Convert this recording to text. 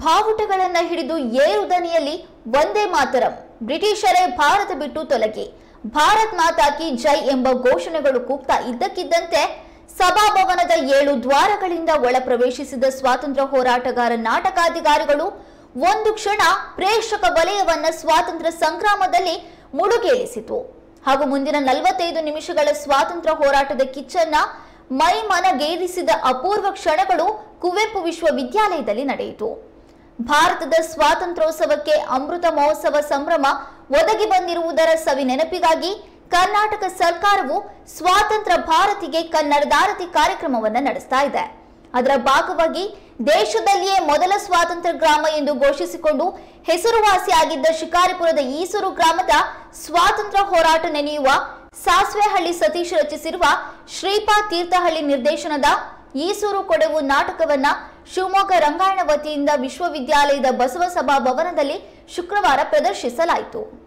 ಬಾವುಟಗಳನ್ನ ಹಿಡಿದು ಏರು ದನಿಯಲ್ಲಿ ಒಂದೇ ಮಾತರಂ ಬ್ರಿಟಿಷರೇ ಭಾರತ ಬಿಟ್ಟು ತೊಲಗಿ ಭಾರತ್ ಮಾತಾ ಕಿ ಜೈ ಎಂಬ ಘೋಷಣೆಗಳು ಕೂಗ್ತಾ ಇದ್ದಕ್ಕಿದ್ದಂತೆ ಸಭಾಭವನದ ಏಳು ದ್ವಾರಗಳಿಂದ ಒಳ ಪ್ರವೇಶಿಸಿದ ಸ್ವಾತಂತ್ರ್ಯ ಹೋರಾಟಗಾರ ನಾಟಕಾಧಿಕಾರಿಗಳು ಒಂದು ಕ್ಷಣ ಪ್ರೇಕ್ಷಕ ವಲಯವನ್ನ ಸ್ವಾತಂತ್ರ್ಯ ಸಂಗ್ರಾಮದಲ್ಲಿ ಮುಳುಗೇಳಿಸಿತು ಹಾಗೂ ಮುಂದಿನ ನಲವತ್ತೈದು ನಿಮಿಷಗಳ ಸ್ವಾತಂತ್ರ್ಯ ಹೋರಾಟದ ಕಿಚ್ಚನ್ನ ಮೈ ಮನಗೇರಿಸಿದ ಅಪೂರ್ವ ಕ್ಷಣಗಳು ಕುವೆಂಪು ವಿಶ್ವವಿದ್ಯಾಲಯದಲ್ಲಿ ನಡೆಯಿತು ಭಾರತದ ಸ್ವಾತಂತ್ರ್ಯೋತ್ಸವಕ್ಕೆ ಅಮೃತ ಮಹೋತ್ಸವ ಸಂಭ್ರಮ ಒದಗಿ ಬಂದಿರುವುದರ ಸವಿ ನೆನಪಿಗಾಗಿ ಕರ್ನಾಟಕ ಸರ್ಕಾರವು ಸ್ವಾತಂತ್ರ್ಯ ಭಾರತಿಗೆ ಕನ್ನಡದಾರತಿ ಕಾರ್ಯಕ್ರಮವನ್ನು ನಡೆಸ್ತಾ ಇದೆ ಅದರ ಭಾಗವಾಗಿ ದೇಶದಲ್ಲಿಯೇ ಮೊದಲ ಸ್ವಾತಂತ್ರ್ಯ ಗ್ರಾಮ ಎಂದು ಘೋಷಿಸಿಕೊಂಡು ಹೆಸರುವಾಸಿಯಾಗಿದ್ದ ಶಿಕಾರಿಪುರದ ಈಸೂರು ಗ್ರಾಮದ ಸ್ವಾತಂತ್ರ್ಯ ಹೋರಾಟ ನೆನೆಯುವ ಸಾಸ್ವೆಹಳ್ಳಿ ಸತೀಶ್ ರಚಿಸಿರುವ ಶ್ರೀಪಾದ್ ತೀರ್ಥಹಳ್ಳಿ ನಿರ್ದೇಶನದ ಈಸೂರು ಕೊಡವು ನಾಟಕವನ್ನ ಶಿವಮೊಗ್ಗ ರಂಗಾಯಣ ವತಿಯಿಂದ ವಿಶ್ವವಿದ್ಯಾಲಯದ ಬಸವ ಸಭಾ ಭವನದಲ್ಲಿ ಶುಕ್ರವಾರ ಪ್ರದರ್ಶಿಸಲಾಯಿತು